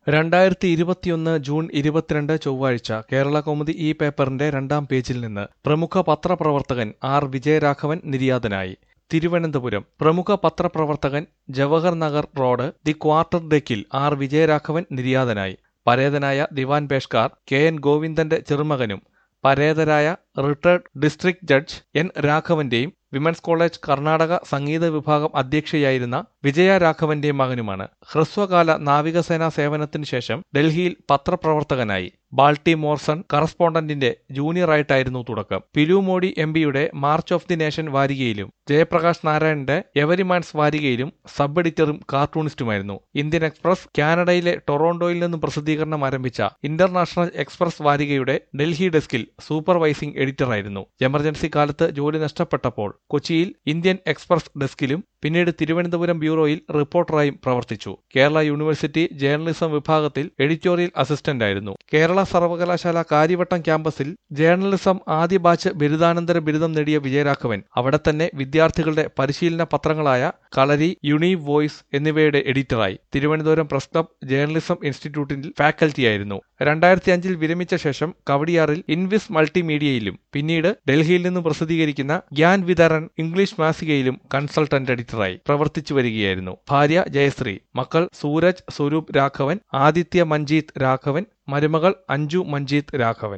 രണ്ടായിരത്തി ഇരുപത്തിയൊന്ന് ജൂൺ ഇരുപത്തിരണ്ട് ചൊവ്വാഴ്ച കേരള കൗമുദി ഈ പേപ്പറിന്റെ രണ്ടാം പേജിൽ നിന്ന് പ്രമുഖ പത്രപ്രവർത്തകൻ ആർ വിജയരാഘവൻ നിര്യാതനായി തിരുവനന്തപുരം പ്രമുഖ പത്രപ്രവർത്തകൻ Jawahar Nagar road the quarter ഡെക്കിൽ ആർ വിജയരാഘവൻ നിര്യാതനായി പരേതനായ ദിവാൻ പേഷ്കാർ കെ എൻ ഗോവിന്ദന്റെ ചെറുമകനും പരേതരായ റിട്ടയർഡ് ഡിസ്ട്രിക്ട് ജഡ്ജ് എൻ രാഘവന്റെയും വിമൻസ് കോളേജ് കർണാടക സംഗീത വിഭാഗം അധ്യക്ഷയായിരുന്ന വിജയ രാഘവന്റെയും മകനുമാണ് ഹ്രസ്വകാല നാവികസേനാ സേവനത്തിനു ശേഷം ഡൽഹിയിൽ പത്രപ്രവർത്തകനായി ബാൾട്ടി മോർസൺ കറസ്പോണ്ടന്റിന്റെ ജൂനിയറായിട്ടായിരുന്നു തുടക്കം പിലു മോഡി എം പിയുടെ മാർച്ച് ഓഫ് ദി നേഷൻ വാരികയിലും ജയപ്രകാശ് നാരായണന്റെ എവരിമാൻസ് വാരികയിലും സബ് എഡിറ്ററും കാർട്ടൂണിസ്റ്റുമായിരുന്നു ഇന്ത്യൻ എക്സ്പ്രസ് കാനഡയിലെ ടൊറോണ്ടോയിൽ നിന്നും പ്രസിദ്ധീകരണം ആരംഭിച്ച ഇന്റർനാഷണൽ എക്സ്പ്രസ് വാരികയുടെ ഡൽഹി ഡെസ്കിൽ സൂപ്പർവൈസിംഗ് എഡിറ്ററായിരുന്നു എമർജൻസി കാലത്ത് ജോലി നഷ്ടപ്പെട്ടപ്പോൾ കൊച്ചിയിൽ ഇന്ത്യൻ എക്സ്പ്രസ് ഡെസ്കിലും പിന്നീട് തിരുവനന്തപുരം ബ്യൂറോയിൽ റിപ്പോർട്ടറായും പ്രവർത്തിച്ചു കേരള യൂണിവേഴ്സിറ്റി ജേർണലിസം വിഭാഗത്തിൽ എഡിറ്റോറിയൽ അസിസ്റ്റന്റായിരുന്നു കേരള സർവകലാശാല കാര്യവട്ടം ക്യാമ്പസിൽ ജേർണലിസം ആദ്യ ബാച്ച് ബിരുദാനന്തര ബിരുദം നേടിയ വിജയരാഘവൻ അവിടെ തന്നെ വിദ്യാർത്ഥികളുടെ പരിശീലന പത്രങ്ങളായ കളരി യുണി വോയിസ് എന്നിവയുടെ എഡിറ്ററായി തിരുവനന്തപുരം പ്രസ് ക്ലബ് ജേർണലിസം ഇൻസ്റ്റിറ്റ്യൂട്ടിൽ ഫാക്കൽറ്റിയായിരുന്നു രണ്ടായിരത്തി അഞ്ചിൽ വിരമിച്ച ശേഷം കവടിയാറിൽ ഇൻവിസ് മൾട്ടിമീഡിയയിലും പിന്നീട് ഡൽഹിയിൽ നിന്നും പ്രസിദ്ധീകരിക്കുന്ന ഗ്യാൻ വിതരൺ ഇംഗ്ലീഷ് മാസികയിലും കൺസൾട്ടന്റ് എഡിറ്ററായി പ്രവർത്തിച്ചു വരികയായിരുന്നു ഭാര്യ ജയശ്രീ മക്കൾ സൂരജ് സ്വരൂപ് രാഘവൻ ആദിത്യ മഞ്ജീത് രാഘവൻ മരുമകൾ അഞ്ജു മഞ്ജീത് രാഘവൻ